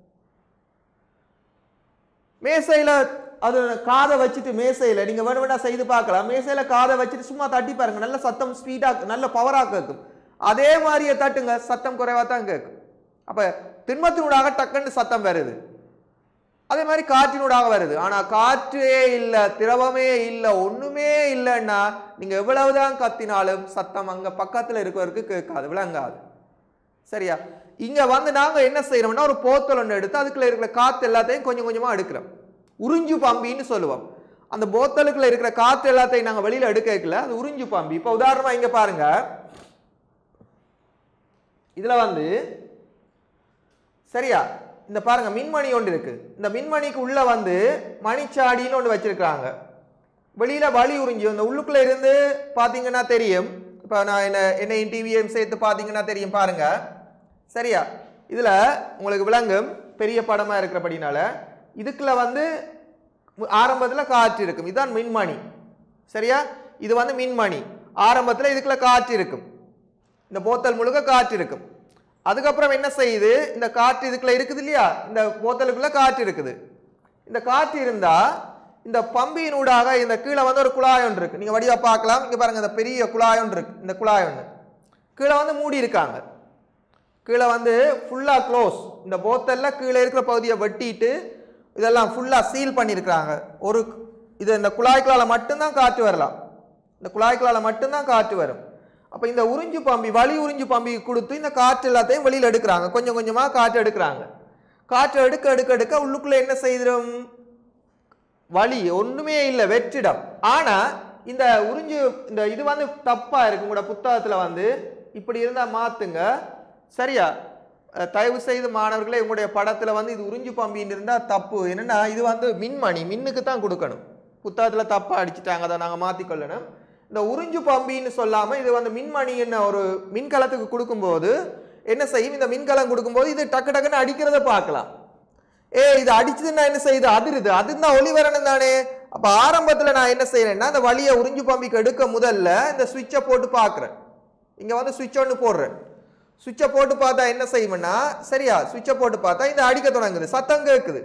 மேசையில அது காதை வச்சுட்டு மேசையில நீங்க வேணும் வேணா செய்து பார்க்கலாம் மேசையில காதை வச்சுட்டு சும்மா தட்டி பாருங்க நல்ல சத்தம் ஸ்பீடா நல்ல பவரா கேட்கும் அதே மாதிரியே தட்டுங்க சத்தம் குறைவா தான் கேட்கும் அப்ப திண்மத்தினூடாக டக்குன்னு சத்தம் வருது அதே மாதிரி காற்றினூடாக வருது ஆனா காற்றே இல்ல திரவமே இல்ல ஒண்ணுமே இல்லைன்னா நீங்க எவ்வளவுதான் கத்தினாலும் சத்தம் அங்க பக்கத்துல இருக்கவருக்கு கேட்காது விளங்காது சரியா இங்க வந்து நாங்க என்ன செய்யறோம்னா ஒரு போத்தல் ஒன்று எடுத்து அதுக்குள்ள இருக்கிற காத்து எல்லாத்தையும் கொஞ்சம் கொஞ்சமா எடுக்கிறோம் உறிஞ்சு பாம்பின்னு சொல்லுவோம் அந்த போத்தலுக்குள்ள இருக்கிற காத்து எல்லாத்தையும் நாங்க வெளியில எடுக்கல அது உறிஞ்சு பாம்பி இப்ப உதாரணமா இங்க பாருங்க இதுல வந்து சரியா இந்த பாருங்க மின்மணி ஒன்று இருக்கு இந்த மின்மணிக்கு உள்ள வந்து மணிச்சாடின்னு ஒன்று வச்சிருக்காங்க வெளியில வலி உறிஞ்சி இந்த உள்ளுக்குள்ள இருந்து பாத்தீங்கன்னா தெரியும் இப்போ நான் என்ன என்னை டிவியும் சேர்த்து பாத்தீங்கன்னா தெரியும் பாருங்க சரியா இதுல உங்களுக்கு விளங்கும் பெரிய படமா இருக்கிறபடினால இதுக்குள்ள வந்து மு- ஆரம்பத்துல காற்று இருக்கும் இதுதான் மின்மணி சரியா இது வந்து மின்மணி ஆரம்பத்துல இதுக்குள்ள காற்று இருக்கும் இந்த போத்தல் முழுக்க காற்று இருக்கும் அதுக்கப்புறம் என்ன செய்யுது இந்த காற்று இதுக்குள்ள இருக்குது இல்லையா இந்த போத்தலுக்குள்ள காற்று இருக்குது இந்த காற்று இருந்தா இந்த பம்பியின் ஊடாக இந்த கீழே வந்து ஒரு குழாய் ஒன்று இருக்கு நீங்க வடிவா பார்க்கலாம் இங்க பாருங்க இந்த பெரிய குழாய் ஒன்று இருக்கு இந்த குழாய் ஒன்று கீழே வந்து மூடி இருக்காங்க கீழே வந்து ஃபுல்லாக க்ளோஸ் இந்த போத்தல்ல கீழே இருக்கிற பகுதியை வெட்டிட்டு இதெல்லாம் ஃபுல்லாக சீல் பண்ணியிருக்கிறாங்க ஒரு இது இந்த குழாய்க்குள்ளால மட்டும்தான் காற்று வரலாம் இந்த குழாய்க்குள்ளால மட்டும்தான் காற்று வரும் அப்போ இந்த உறிஞ்சு பம்பி வலி உறிஞ்சு பம்பி கொடுத்து இந்த காற்று எல்லாத்தையும் வெளியில் எடுக்கிறாங்க கொஞ்சம் கொஞ்சமாக காற்று எடுக்கிறாங்க காற்று எடுக்க எடுக்க எடுக்க உள்ளுக்குள்ளே என்ன செய்திடும் வழி ஒண்ணுமே இல்லை வெற்றிடம் ஆனா இந்த உறிஞ்சு இந்த இது வந்து தப்பா இருக்கு உங்களோட புத்தகத்துல வந்து இப்படி இருந்தா மாத்துங்க சரியா அஹ் தயவு செய்து மாணவர்களே உங்களுடைய படத்துல வந்து இது உறிஞ்சு பம்பின்னு இருந்தா தப்பு என்னன்னா இது வந்து மின்மணி மின்னுக்கு தான் கொடுக்கணும் புத்தகத்துல தப்பா அடிச்சிட்டாங்க அதை நாங்க மாத்திக்கொள்ளணும் இந்த உறிஞ்சு பம்பின்னு சொல்லாம இது வந்து மின்மணி என்ன ஒரு மின்கலத்துக்கு கொடுக்கும்போது என்ன செய்யும் இந்த மின்கலம் கொடுக்கும்போது இது டக்கு டக்குன்னு அடிக்கிறத பார்க்கலாம் ஏ இது அடிச்சதுன்னா என்ன செய்யுது அதிருது அதுதான் ஒளி வரணும் தானே அப்ப ஆரம்பத்துல நான் என்ன செய்யறேன்னா அந்த வழியை உறிஞ்சு பம்பிக்கு எடுக்க முதல்ல இந்த சுவிட்சை போட்டு பார்க்குறேன் இங்க வந்து சுவிட்ச் ஒன்று போடுறேன் சுவிட்சை போட்டு பார்த்தா என்ன செய்யும்னா சரியா சுவிட்சை போட்டு பார்த்தா இந்த அடிக்க தொடங்குது சத்தம் கேட்குது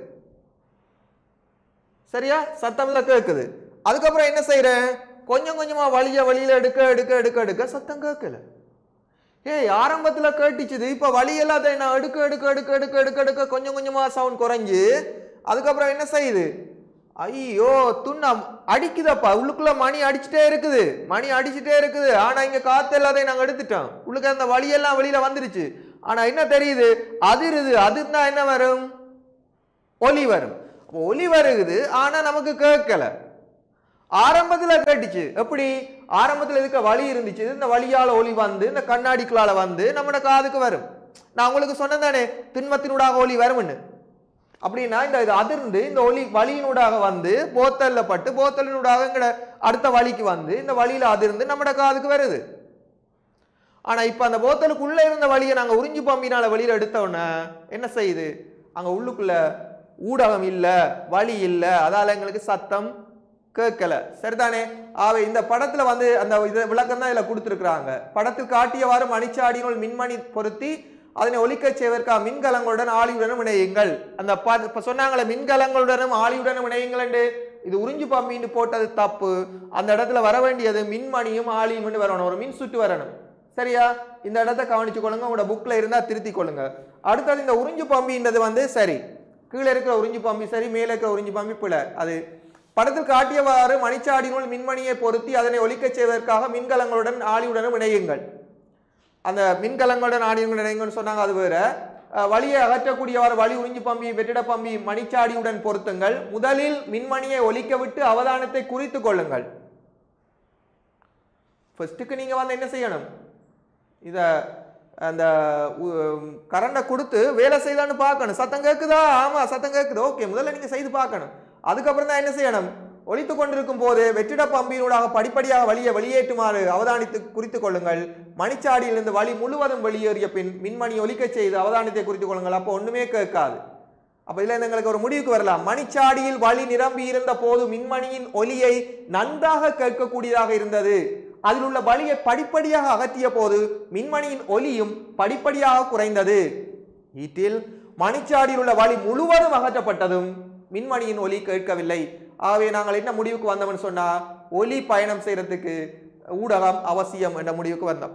சரியா சத்தம்ல கேட்குது அதுக்கப்புறம் என்ன செய்றேன் கொஞ்சம் கொஞ்சமா வழிய வழியில எடுக்க எடுக்க எடுக்க எடுக்க சத்தம் கேட்கல ஏய் ஆரம்பத்துல கேட்டுச்சுது இப்ப வழி எல்லாத்தையும் நான் எடுக்க எடுக்க எடுக்க எடுக்க எடுக்க எடுக்க கொஞ்சம் கொஞ்சமா சவுண்ட் குறைஞ்சு அதுக்கப்புறம் என்ன செய்யுது ஐயோ துண்ணம் அடிக்குதப்பா உள்ளுக்குள்ள மணி அடிச்சுட்டே இருக்குது மணி அடிச்சுட்டே இருக்குது ஆனா இங்க காத்து எல்லாத்தையும் நாங்க எடுத்துட்டோம் உள்ளுக்க அந்த வழியெல்லாம் வெளியில வந்துருச்சு ஆனா என்ன தெரியுது அதிருது அதுன்னா என்ன வரும் ஒலி வரும் அப்போ ஒலி வருகுது ஆனா நமக்கு கேட்கல ஆரம்பத்துல கேட்டுச்சு எப்படி ஆரம்பத்துல இருக்க வலி இருந்துச்சு இந்த வழியால ஒலி வந்து இந்த கண்ணாடிக்குள்ளால வந்து நம்மட காதுக்கு வரும் நான் உங்களுக்கு சொன்னேன் தானே திண்மத்தினூடாக ஒலி வரும்னு அப்படின்னா இந்த இது அதிர்ந்து இந்த ஒலி வலியினூடாக வந்து போத்தல்ல பட்டு போத்தலினூடாக எங்கட அடுத்த வலிக்கு வந்து இந்த வழியில அதிர்ந்து நம்மட காதுக்கு வருது ஆனா இப்ப அந்த போத்தலுக்குள்ள இருந்த வழியை நாங்க உறிஞ்சு பம்பினால வெளியில எடுத்த உடனே என்ன செய்யுது அங்க உள்ளுக்குள்ள ஊடகம் இல்ல வழி இல்ல அதால எங்களுக்கு சத்தம் கேட்கல சரிதானே ஆவே இந்த படத்துல வந்து அந்த இது விளக்கம் தான் இதுல கொடுத்துருக்குறாங்க படத்தில் காட்டியவாறு மணிச்சாடியினுள் மின்மணி பொருத்தி அதனை ஒலிக்கச் செய்வதற்காக மின்கலங்களுடன் ஆளியுடனும் இணையுங்கள் அந்த ப- இப்ப சொன்னாங்களே மின்கலங்களுடனும் ஆளியுடனும் இணையுங்கள் என்று இது உறிஞ்சு பம்பின்னு போட்டது தப்பு அந்த இடத்துல வர வேண்டியது மின்மணியும் ஆளியும் வரணும் ஒரு மின் சுற்று வரணும் சரியா இந்த இடத்த கவனிச்சு கொள்ளுங்க உங்களோட புக்ல இருந்தா திருத்தி கொள்ளுங்க அடுத்தது இந்த உறிஞ்சு பம்பின்றது வந்து சரி கீழே இருக்கிற உறிஞ்சு பம்பி சரி மேலே இருக்கிற உறிஞ்சு பம்பி பிழை அது படத்தில் காட்டியவாறு மணிச்சாடினுள் மின்மணியை பொருத்தி அதனை ஒலிக்கச் செய்வதற்காக மின்கலங்களுடன் ஆளியுடனும் இணையுங்கள் அந்த மின்கலங்களுடன் ஆடியங்களுடன் இணையுங்கள்னு சொன்னாங்க அது வேற அஹ், வலியை அகற்றக்கூடியவாறு வலி உறிஞ்சு பம்பி வெற்றிட பம்பி மணிச்சாடியுடன் பொருத்துங்கள் முதலில் மின்மணியை ஒலிக்க விட்டு அவதானத்தை குறித்து கொள்ளுங்கள் ஃபர்ஸ்ட்டுக்கு நீங்க வந்து என்ன செய்யணும் இத அந்த கரண்டை கொடுத்து வேலை செய்தான்னு பார்க்கணும் சத்தம் கேட்குதா ஆமா சத்தம் கேட்குது ஓகே முதல்ல நீங்க செய்து பார்க்கணும் அதுக்கப்புறம் தான் என்ன செய்யணும் ஒலித்து கொண்டிருக்கும் போது வெற்றிட பம்பினூடாக படிப்படியாக வழியை வெளியேற்றுமாறு அவதானித்து குறித்து கொள்ளுங்கள் மணிச்சாடியிலிருந்து வழி முழுவதும் வெளியேறிய பின் மின்மணி ஒலிக்கச் செய்து அவதானத்தை குறித்து கொள்ளுங்கள் அப்போ ஒண்ணுமே கேட்காது அப்ப இதுல இருந்து எங்களுக்கு ஒரு முடிவுக்கு வரலாம் மணிச்சாடியில் வழி நிரம்பி இருந்த போது மின்மணியின் ஒலியை நன்றாக கேட்கக்கூடியதாக இருந்தது அதில் உள்ள வலியை படிப்படியாக அகற்றிய போது மின்மணியின் ஒலியும் படிப்படியாக குறைந்தது ஈட்டில் மணிச்சாடியில் உள்ள வலி முழுவதும் அகற்றப்பட்டதும் மின்மணியின் ஒலி கேட்கவில்லை ஆகவே நாங்கள் என்ன முடிவுக்கு வந்தோம்னு சொன்னா ஒலி பயணம் செய்யறதுக்கு ஊடகம் அவசியம் என்ற முடிவுக்கு வந்தோம்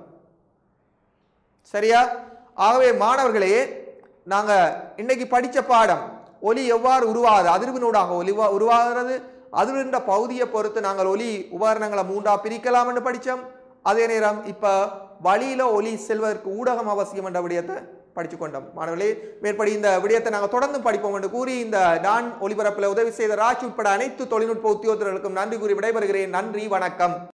சரியா ஆகவே மாணவர்களே நாங்க இன்னைக்கு படிச்ச பாடம் ஒலி எவ்வாறு உருவாகுது அதிர்வினூடாக ஒலி வா- உருவாகிறது அதிர்வின்ற பகுதியை பொறுத்து நாங்கள் ஒலி உபகரணங்களை மூன்றா பிரிக்கலாம் என்று படிச்சோம் அதே நேரம் இப்ப வழியில ஒலி செல்வதற்கு ஊடகம் அவசியம் என்ற விடயத்தை படிச்சு கொண்டோம் மாணவர்களே மேற்படி இந்த விடயத்தை நாங்கள் தொடர்ந்து படிப்போம் என்று கூறி இந்த டான் ஒலிபரப்பில் உதவி செய்த ராஜ் உட்பட அனைத்து தொழில்நுட்ப உத்தியோகத்தர்களுக்கும் நன்றி கூறி விடைபெறுகிறேன் நன்றி வணக்கம்